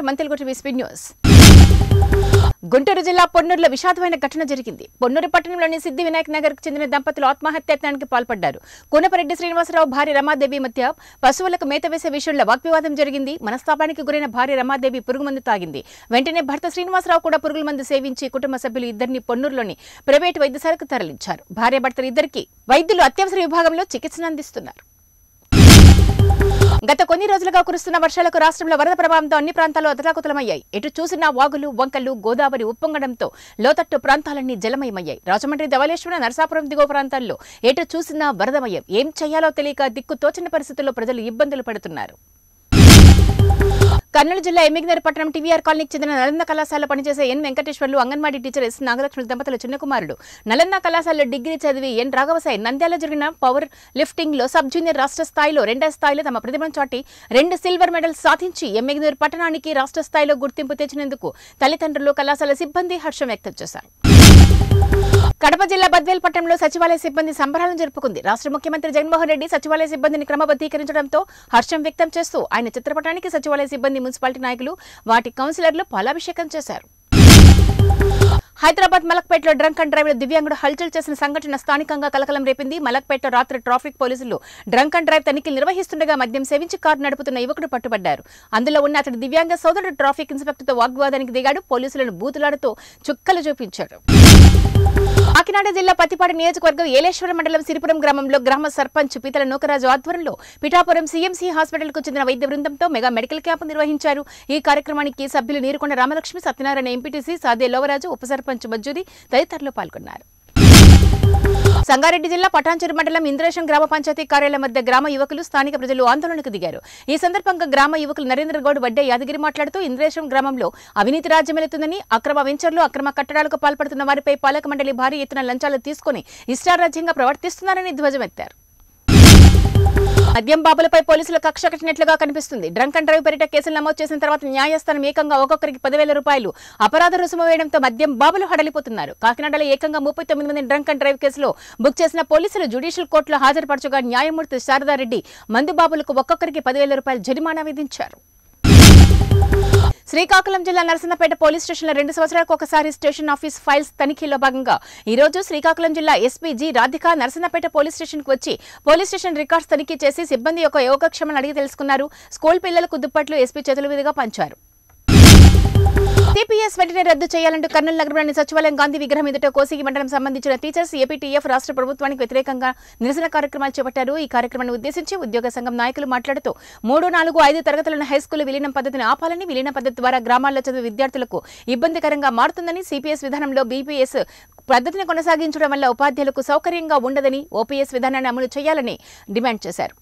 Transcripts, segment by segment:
మంతెలగుట విస్పీ news Guntur జిల్లా పొన్నూరులో విషాదమైన ఘటన జరిగింది పొన్నూరు పట్టణంలోని సిద్ధి వినాయక్ నగర్ కు చెందిన దంపతులు ఆత్మహత్యాయత్నానికి పాల్పడ్డారు కూనపరెడ్డి శ్రీనివాసరావు భార్య రమాదేవి మధ్య పశువులకు మేత వేసే విషయంలో వాగ్వివాదం జరిగింది మనస్తాపానికి గురైన భార్య రమాదేవి పురుగు మందు తాగింది వెంటనే భర్త శ్రీనివాసరావు కూడా పురుగుల మందు సేవించి కుటుంబ సభ్యులు ఇద్దరిని పొన్నూరులోని ప్రైవేటు వైద్యశాలకు తరలించారు భార్య భర్తలు ఇద్దరికి వైద్యులు అత్యవసర విభాగంలో చికిత్సను అందిస్తున్నారు గత కొన్ని రోజులుగా కురుస్తున్న వర్షాలకు రాష్ట్రంలో వరద ప్రభావంతో అన్ని ప్రాంతాలు అతలాకుతలమయ్యాయి ఎటు చూసినా వాగులు వంకలు గోదావరి ఉప్పొంగడంతో లోతట్టు ప్రాంతాలన్నీ జలమయమయ్యాయి రాజమండ్రి ధవళేశ్వర నరసాపురం దిగువ ప్రాంతాల్లో ఎటు చూసినా వరదమయం ఏం చేయాలో తెలియక దిక్కు తోచని పరిస్థితుల్లో ప్రజలు ఇబ్బందులు పడుతున్నారు కర్నూలు జిల్లా ఎమ్మిగినరి పట్టణం టీవీఆర్ కాలనీకి చెందిన నలంద కళాశాలలో పనిచేసే N Venkateswarlu anganwadi teacher S Nagalakshmi దంపతుల చిన్న కుమారుడు నలంద కళాశాలలో డిగ్రీ చదివి ఎన్ రాఘవసాయి నంద్యాల జరిగిన పవర్ లిఫ్టింగ్ లో సబ్ జూనియర్ రాష్ట్ర స్థాయిలో రెండో స్థాయిలో తమ ప్రతిభను చాటి రెండు సిల్వర్ మెడల్స్ సాధించి ఎమ్మిగినూరు పట్టణానికి రాష్ట్ర స్థాయిలో గుర్తింపు తెచ్చినందుకు తల్లిదండ్రులు కళాశాల సిబ్బంది హర్షం వ్యక్తం చేశారు కడప జిల్లా బద్వేల్ పట్టణంలో సచివాలయ సిబ్బంది సంబరాలను జరుపుకుంది రాష్ట్ర ముఖ్యమంత్రి జగన్మోహన్ రెడ్డి సచివాలయ సిబ్బందిని క్రమబద్ధీకరించడంతో హర్షం వ్యక్తం చేస్తూ ఆయన చిత్రపటానికి సచివాలయ సిబ్బంది మున్సిపాలిటీ నాయకులు వాటి కౌన్సిలర్లు పాలాభిషేకం చేశారు హైదరాబాద్ మలక్పేటలో డ్రంక్ అండ్ డ్రైవ్ లో దివ్యాంగుడు హల్చల్ చేసిన సంఘటన స్థానికంగా కలకలం రేపింది మలక్పేటలో రాత్రి ట్రాఫిక్ పోలీసులు డ్రంక్ అండ్ డ్రైవ్ తనిఖీలు నిర్వహిస్తుండగా మద్యం సేవించి కారు నడుపుతున్న యువకుడు పట్టుబడ్డారు అందులో ఉన్న అతడి దివ్యాంగ సోదరుడు ట్రాఫిక్ ఇన్స్పెక్టర్తో వాగ్వాదానికి దిగాడు పోలీసులను బూతులాడుతూ చుక్కలు చూపించాడు కాకినాడ జిల్లా పత్తిపాడు నియోజకవర్గం ఏలేశ్వరం మండలం సిరిపురం గ్రామంలో గ్రామ సర్పంచ్ పీతల నూకరాజు ఆధ్వర్యంలో పిఠాపురం సీఎంసీ హాస్పిటల్ కు చెందిన వైద్య బృందంతో మెగా మెడికల్ క్యాంపు నిర్వహించారు ఈ కార్యక్రమానికి సభ్యులు నీరుకొండ రామలక్ష్మి సత్యనారాయణ ఎంపీటీసీ సాదే లోవరాజు ఉప సర్పంచ్ మజ్జూరి తదితరులు పాల్గొన్నారు సంగారెడ్డి జిల్లా పటాన్చెరు మండలం ఇంద్రేశం గ్రామ పంచాయతీ కార్యాలయం మధ్య గ్రామ యువకులు స్థానిక ప్రజలు ఆందోళనకు దిగారు ఈ సందర్భంగా గ్రామ యువకులు నరేంద్ర గౌడ్ వడ్డే యాదగిరి మాట్లాడుతూ ఇంద్రేశం గ్రామంలో అవినీతి రాజ్యమెలుతుందని అక్రమ వెంచర్లు అక్రమ కట్టడాలకు పాల్పడుతున్న వారిపై పాలక మండలి భారీ ఎత్తున లంచాలు తీసుకుని ఇష్టారాజ్యంగా ప్రవర్తిస్తున్నారని ధ్వజమెత్తారు మద్యం బాబులపై పోలీసులు కక్ష కట్టినట్లుగా కనిపిస్తుంది డ్రంక్ అండ్ డ్రైవ్ పేరిట కేసులు నమోదు చేసిన తర్వాత న్యాయస్థానం ఏకంగా ఒక్కొక్కరికి పదివేల రూపాయలు అపరాధ రుసుము వేయడంతో మద్యం బాబులు హడలిపోతున్నారు కాకినాడలో ఏకంగా ముప్పై తొమ్మిది మంది డ్రంక్ అండ్ డ్రైవ్ కేసులో బుక్ చేసిన పోలీసులు జ్యుడిషియల్ కోర్టులో హాజరుపరచగా న్యాయమూర్తి శారదారెడ్డి మందు బాబులకు ఒక్కొక్కరికి పదివేల రూపాయలు జరిమానా విధించారు శ్రీకాకుళం జిల్లా నరసన్నపేట పోలీస్ స్టేషన్లో రెండు సంవత్సరాలకు ఒకసారి స్టేషన్ ఆఫీస్ ఫైల్స్ తనిఖీలో భాగంగా ఈ రోజు శ్రీకాకుళం జిల్లా SP G Radhika Narasannapeta police station కు వచ్చి పోలీస్ స్టేషన్ రికార్డ్స్ తనిఖీ చేసి సిబ్బంది యొక్క యోగక్షేమాన్ని అడిగి తెలుసుకున్నారు స్కూల్ పిల్లలకు దుప్పట్లు ఎస్పీ చేతుల మీదుగా పంచారు సిపిఎస్ వెంటనే రద్దు చేయాలంటూ కర్నూలు నగరంలోని సచివాలయం గాంధీ విగ్రహం ఎదుట కోసిగి మండలం సంబంధించిన టీచర్స్ ఏపీటీఎఫ్ రాష్ట్ర ప్రభుత్వానికి వ్యతిరేకంగా నిరసన కార్యక్రమాలు చేపట్టారు ఈ కార్యక్రమాన్ని ఉద్దేశించి ఉద్యోగ సంఘం నాయకులు మాట్లాడుతూ మూడు నాలుగు ఐదు తరగతులను హైస్కూల్ విలీనం పద్ధతిని ఆపాలని విలీన పద్ధతి ద్వారా గ్రామాల్లో చదివే విద్యార్థులకు ఇబ్బందికరంగా మారుతుందని సిపిఎస్ విధానంలో బీపీఎస్ పద్ధతిని కొనసాగించడం వల్ల ఉపాధ్యాయులకు సౌకర్యంగా ఉండదని ఓపీఎస్ విధానాన్ని అమలు చేయాలని డిమాండ్ చేశారు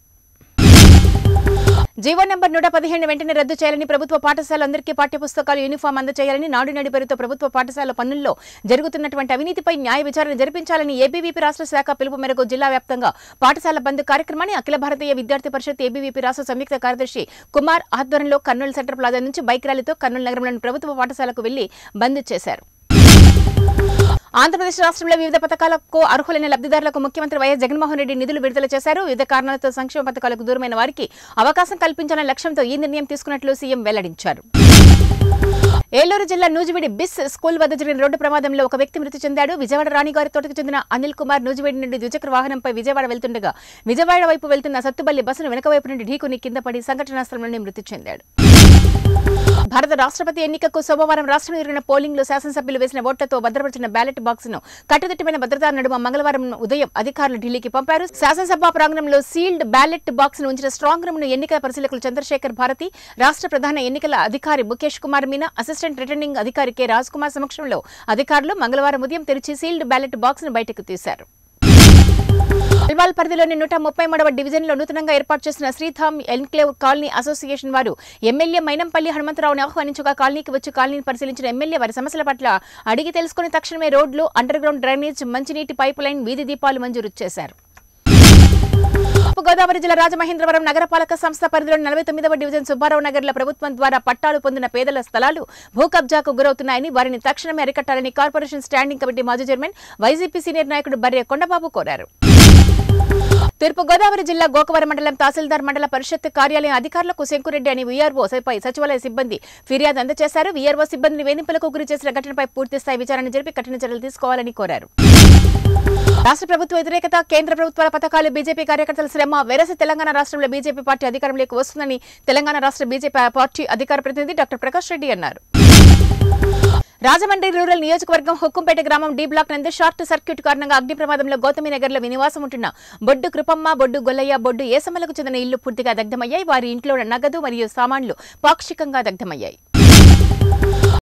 జీవో నెంబర్ నూట పదిహేను వెంటనే రద్దు చేయాలని ప్రభుత్వ పాఠశాలందరికీ పాఠ్యపుస్తకాలు యూనిఫామ్ అందజేయాలని నాడు నేడు పేరుతో ప్రభుత్వ పాఠశాల పనుల్లో జరుగుతున్నటువంటి అవినీతిపై న్యాయ విచారణ జరిపించాలని ఏబీవీపీ రాష్ట్ర శాఖ పిలుపు మేరకు జిల్లా వ్యాప్తంగా పాఠశాల బంద్ కార్యక్రమాన్ని అఖిల భారతీయ విద్యార్థి పరిషత్ ఏబీవీపీ రాష్ట్ర సంయుక్త కార్యదర్శి కుమార్ ఆధ్వర్యంలో కర్నూలు సెంటర్ ప్లాజా నుంచి బైక్ ర్యాలీతో కర్నూలు నగరంలోని ప్రభుత్వ పాఠశాలకు వెళ్లి బంద్ చేశారు ఆంధ్రప్రదేశ్ రాష్ట్రంలో వివిధ పథకాలకు అర్హులైన లబ్ధిదారులకు ముఖ్యమంత్రి వైఎస్ జగన్మోహన్ రెడ్డి నిధులు విడుదల చేశారు వివిధ కారణాలతో సంక్షేమ పథకాలకు దూరమైన వారికి అవకాశం కల్పించాలనే లక్ష్యంతో ఈ నిర్ణయం తీసుకున్నట్లు సీఎం వెల్లడించారు ఏలూరు జిల్లా నూజివీడి బిస్ స్కూల్ వద్ద జరిగిన రోడ్డు ప్రమాదంలో ఒక వ్యక్తి మృతి చెందాడు విజయవాడ రాణిగారి తోటకు చెందిన అనిల్ కుమార్ నూజివీడి నుండి ద్విచక్ర వాహనంపై విజయవాడ వెళ్తుండగా విజయవాడ వైపు వెళ్తున్న సత్తుబల్లి బస్సును వెనక వైపు నుండి ఢీకొని కింద పడి సంఘటనా స్థలంలోనే మృతి చెందాడు భారత రాష్ట్రపతి ఎన్నికకు సోమవారం రాష్ట్రంలో జరిగిన పోలింగ్ లో శాసనసభ్యులు వేసిన ఓట్లతో భద్రపరిచిన బ్యాలెట్ బాక్స్ ను కట్టుదిట్టమైన భద్రతా నడుమ మంగళవారం ఉదయం అధికారులు ఢిల్లీకి పంపారు శాసనసభ ప్రాంగణంలో సీల్డ్ బ్యాలెట్ బాక్స్ ను ఉంచిన స్ట్రాంగ్ రూమ్ ను ఎన్నికల పరిశీలకులు చంద్రశేఖర్ భారతి రాష్ట్ర ప్రధాన ఎన్నికల అధికారి ముఖేష్ కుమార్ మీనా అసిస్టెంట్ రిటర్నింగ్ అధికారి కె రాజ్ కుమార్ సమక్షంలో అధికారులు మంగళవారం ఉదయం తెరిచి సీల్డ్ బ్యాలెట్ బాక్స్ ను బయటకు తీశారు అల్వాల్ పరిధిలోని నూట ముప్పై మూడవ డివిజన్లో నూతనంగా ఏర్పాటు చేసిన శ్రీధామ్ ఎన్క్లేవ్ కాలనీ అసోసియేషన్ వారు ఎమ్మెల్యే మైనంపల్లి హనుమంతరావుని ఆహ్వానించగా కాలనీకి వచ్చి కాలనీని పరిశీలించిన ఎమ్మెల్యే వారి సమస్యల పట్ల అడిగి తెలుసుకుని తక్షణమే రోడ్లు అండర్ గ్రౌండ్ డ్రైనేజ్ మంచినీటి పైప్ లైన్ వీధి దీపాలు మంజూరు చేశారు తూర్పు గోదావరి జిల్లా రాజమహేంద్రవరం నగరపాలక సంస్థ పరిధిలోని నలభై తొమ్మిదవ డివిజన్ సుబ్బారావు నగర్ల ప్రభుత్వం ద్వారా పట్టాలు పొందిన పేదల స్థలాలు భూ కబ్జాకు గురవుతున్నాయని వారిని తక్షణమే అరికట్టాలని కార్పొరేషన్ స్టాండింగ్ కమిటీ మాజీ చైర్మన్ వైసీపీ సీనియర్ నాయకుడు బర్రె కొండబాబు కోరారు తూర్పుగోదావరి జిల్లా గోకవరం మండలం తహసీల్దార్ మండల పరిషత్ కార్యాలయం అధికారులకు శంకురెడ్డి అని వీఆర్ఓ పై సచివాలయ సిబ్బంది ఫిర్యాదు అందజేశారు వీఆర్ఓ సిబ్బందిని వేధింపులకు గురి చేసిన ఘటనపై పూర్తిస్థాయి విచారణ జరిపి కఠిన చర్యలు తీసుకోవాలని కోరారు రాష్ట్ర ప్రభుత్వ వ్యతిరేకత కేంద్ర ప్రభుత్వాల పథకాలు బీజేపీ కార్యకర్తల శ్రమ వెరసి తెలంగాణ రాష్ట్రంలో బీజేపీ పార్టీ అధికారంలోకి వస్తుందని తెలంగాణ రాష్ట్ర బీజేపీ పార్టీ అధికార ప్రతినిధి డాక్టర్ ప్రకాష్ రెడ్డి అన్నారు రాజమండ్రి రూరల్ నియోజకవర్గం హుక్కుంపేట గ్రామం డి బ్లాక్ నందు షార్ట్ సర్క్యూట్ కారణంగా అగ్ని ప్రమాదంలో గౌతమి నగర్ లో నివాసం ఉంటున్న బొడ్డు కృపమ్మ బొడ్డు గొల్లయ్య బొడ్డు ఏసమ్మలకు చెందిన ఇల్లు పూర్తిగా దగ్ధమయ్యాయి వారి ఇంట్లో నగదు మరియు సామాన్లు పాక్షికంగా దగ్ధమయ్యాయి